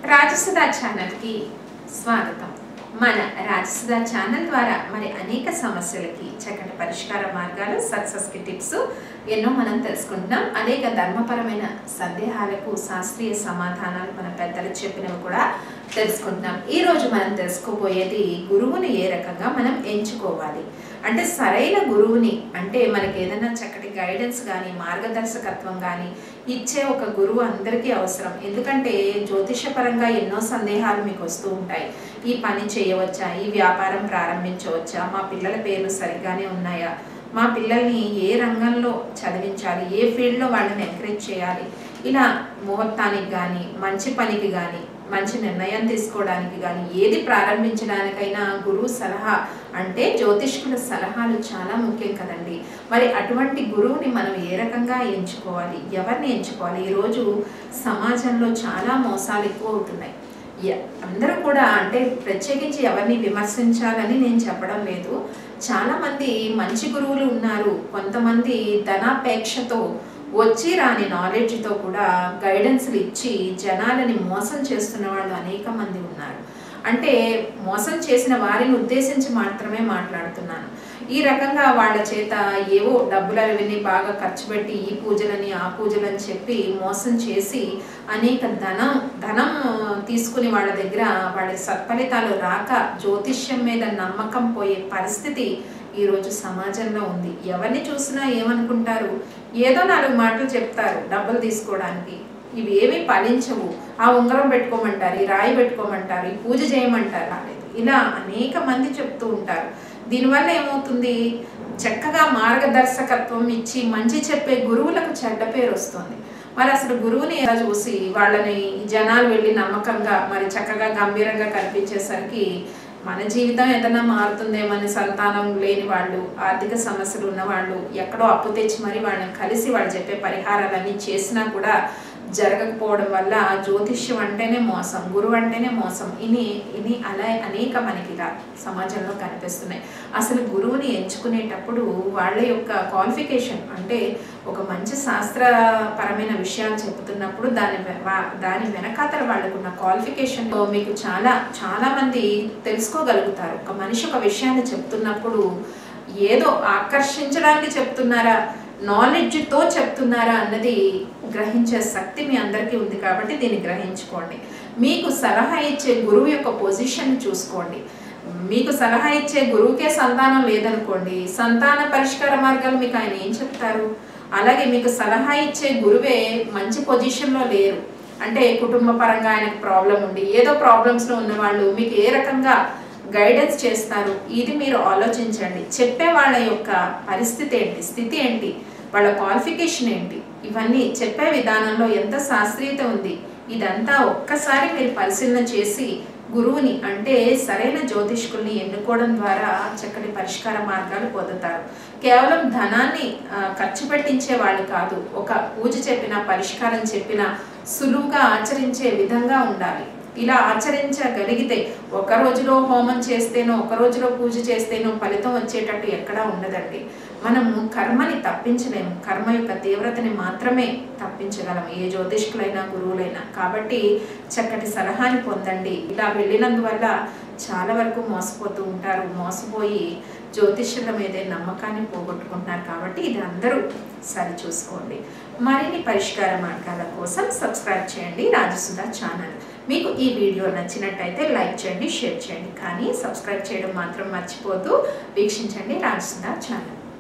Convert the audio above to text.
రాజసుధా ఛానల్కి స్వాగతం మన రాజసుధా ఛానల్ ద్వారా మరి అనేక సమస్యలకి చక్కటి పరిష్కార మార్గాలు సక్సెస్కి టిప్స్ ఎన్నో మనం తెలుసుకుంటున్నాం అనేక ధర్మపరమైన సందేహాలకు శాస్త్రీయ సమాధానాలు మన పెద్దలు చెప్పినవి కూడా తెలుసుకుంటున్నాం ఈరోజు మనం తెలుసుకోబోయేది గురువుని ఏ రకంగా మనం ఎంచుకోవాలి అంటే సరైన గురువుని అంటే మనకి ఏదైనా చక్కటి గైడెన్స్ కానీ మార్గదర్శకత్వం కానీ ఇచ్చే ఒక గురువు అందరికీ అవసరం ఎందుకంటే జ్యోతిషపరంగా ఎన్నో సందేహాలు మీకు వస్తూ ఉంటాయి ఈ పని చేయవచ్చా ఈ వ్యాపారం ప్రారంభించవచ్చా మా పిల్లల పేర్లు సరిగ్గానే ఉన్నాయా మా పిల్లల్ని ఏ రంగంలో చదివించాలి ఏ ఫీల్డ్లో వాళ్ళని ఎంకరేజ్ చేయాలి ఇలా ముహూర్తానికి కానీ మంచి పనికి కానీ మంచి నిర్ణయం తీసుకోవడానికి కానీ ఏది ప్రారంభించడానికైనా గురువు సలహా అంటే జ్యోతిష్కుల సలహాలు చాలా ముఖ్యం కదండి మరి అటువంటి గురువుని మనం ఏ రకంగా ఎంచుకోవాలి ఎవరిని ఎంచుకోవాలి ఈరోజు సమాజంలో చాలా మోసాలు ఎక్కువ అవుతున్నాయి య- అందరూ కూడా అంటే ప్రత్యేకించి ఎవరిని విమర్శించాలని నేను చెప్పడం లేదు చాలామంది మంచి గురువులు ఉన్నారు కొంతమంది ధనాపేక్షతో వచ్చి రాని నాలెడ్జ్తో కూడా గైడెన్స్లు ఇచ్చి జనాలని మోసం చేస్తున్న వాళ్ళు అనేక మంది ఉన్నారు అంటే మోసం చేసిన వారిని ఉద్దేశించి మాత్రమే మాట్లాడుతున్నాను ఈ రకంగా వాళ్ళ చేత ఏవో డబ్బులు అవన్నీ బాగా ఖర్చు పెట్టి ఈ పూజలని ఆ పూజలని చెప్పి మోసం చేసి అనేక ధనం ధనం తీసుకుని వాళ్ళ దగ్గర వాళ్ళ సత్ఫలితాలు రాక జ్యోతిష్యం మీద నమ్మకం పోయే పరిస్థితి ఈరోజు సమాజంలో ఉంది ఎవరిని చూసినా ఏమనుకుంటారు ఏదో నాలుగు మాటలు చెప్తారు డబ్బులు తీసుకోవడానికి ఇవి ఏమీ ఫలించవు ఆ ఉంగరం పెట్టుకోమంటారు ఈ రాయి పెట్టుకోమంటారు ఈ పూజ చేయమంటారు రాలేదు ఇలా అనేక మంది చెప్తూ ఉంటారు దీనివల్ల ఏమవుతుంది చక్కగా మార్గదర్శకత్వం ఇచ్చి మంచి చెప్పే గురువులకు చెడ్డ పేరు వస్తుంది మరి అసలు గురువుని ఎలా చూసి వాళ్ళని జనాలు వెళ్ళి నమ్మకంగా మరి చక్కగా గంభీరంగా కనిపించేసరికి మన జీవితం ఏదైనా మారుతుందేమని సంతానం లేని వాళ్ళు ఆర్థిక సమస్యలు ఉన్న వాళ్ళు ఎక్కడో అప్పు తెచ్చి మరి వాళ్ళని కలిసి వాళ్ళు చెప్పే పరిహారాలన్నీ చేసినా కూడా జరగకపోవడం వల్ల జ్యోతిష్యం అంటేనే మోసం గురువు అంటేనే మోసం ఇని ఇని అలా అనేక మనకి ఇలా సమాజంలో కనిపిస్తున్నాయి అసలు గురువుని ఎంచుకునేటప్పుడు వాళ్ళ యొక్క క్వాలిఫికేషన్ అంటే ఒక మంచి శాస్త్రపరమైన విషయాలు చెబుతున్నప్పుడు దాని వె- వా- దాని వెనకాతల వాళ్ళకున్న క్వాలిఫికేషన్ మీకు చాలా చాలా మంది తెలుసుకోగలుగుతారు ఒక మనిషి ఒక విషయాన్ని చెప్తున్నప్పుడు ఏదో ఆకర్షించడానికి చెప్తున్నారా నాలెడ్జ్తో చెప్తున్నారా అన్నది గ్రహించే శక్తి మీ అందరికీ ఉంది కాబట్టి దీన్ని గ్రహించుకోండి మీకు సలహా ఇచ్చే గురువు యొక్క పొజిషన్ చూసుకోండి మీకు సలహా ఇచ్చే గురువుకే సంతానం లేదనుకోండి సంతాన పరిష్కార మార్గాలు మీకు ఆయన ఏం చెప్తారు అలాగే మీకు సలహా ఇచ్చే గురువే మంచి పొజిషన్లో లేరు అంటే కుటుంబ పరంగా ఆయనకు ప్రాబ్లం ఉండి ఏదో ప్రాబ్లమ్స్లో ఉన్నవాళ్ళు మీకు ఏ రకంగా గైడెన్స్ చేస్తారు ఇది మీరు ఆలోచించండి చెప్పే వాళ్ళ యొక్క పరిస్థితి ఏంటి స్థితి ఏంటి వాళ్ళ క్వాలిఫికేషన్ ఏంటి ఇవన్నీ చెప్పే విధానంలో ఎంత శాస్త్రీయత ఉంది ఇదంతా ఒక్కసారి మీరు పరిశీలన చేసి గురువుని అంటే సరైన జ్యోతిష్కుల్ని ఎన్నుకోవడం ద్వారా చక్కటి పరిష్కార మార్గాలు పొందుతారు కేవలం ధనాన్ని ఆ, ఖర్చు పెట్టించే వాళ్ళు కాదు ఒక పూజ చెప్పిన పరిష్కారం చెప్పిన సులువుగా ఆచరించే విధంగా ఉండాలి ఇలా ఆచరించగలిగితే ఒక రోజులో హోమం చేస్తేనో ఒక రోజులో పూజ చేస్తేనో ఫలితం వచ్చేటట్టు ఎక్కడా ఉండదండి మనము కర్మని తప్పించలేము కర్మ యొక్క తీవ్రతని మాత్రమే తప్పించగలం ఏ జ్యోతిష్కులైనా గురువులైనా కాబట్టి చక్కటి సలహాని పొందండి ఇలా వెళ్ళినందువల్ల చాలా వరకు మోసపోతూ ఉంటారు మోసపోయి జ్యోతిష్యుల మీదే నమ్మకాన్ని పోగొట్టుకుంటున్నారు కాబట్టి ఇది అందరూ సరి చూసుకోండి మరిన్ని పరిష్కార మార్గాల కోసం సబ్స్క్రైబ్ చేయండి రాజసుధా ఛానల్ మీకు ఈ వీడియో నచ్చినట్టయితే లైక్ చేయండి షేర్ చేయండి కానీ సబ్స్క్రైబ్ చేయడం మాత్రం మర్చిపోతూ వీక్షించండి రాజసుధా ఛానల్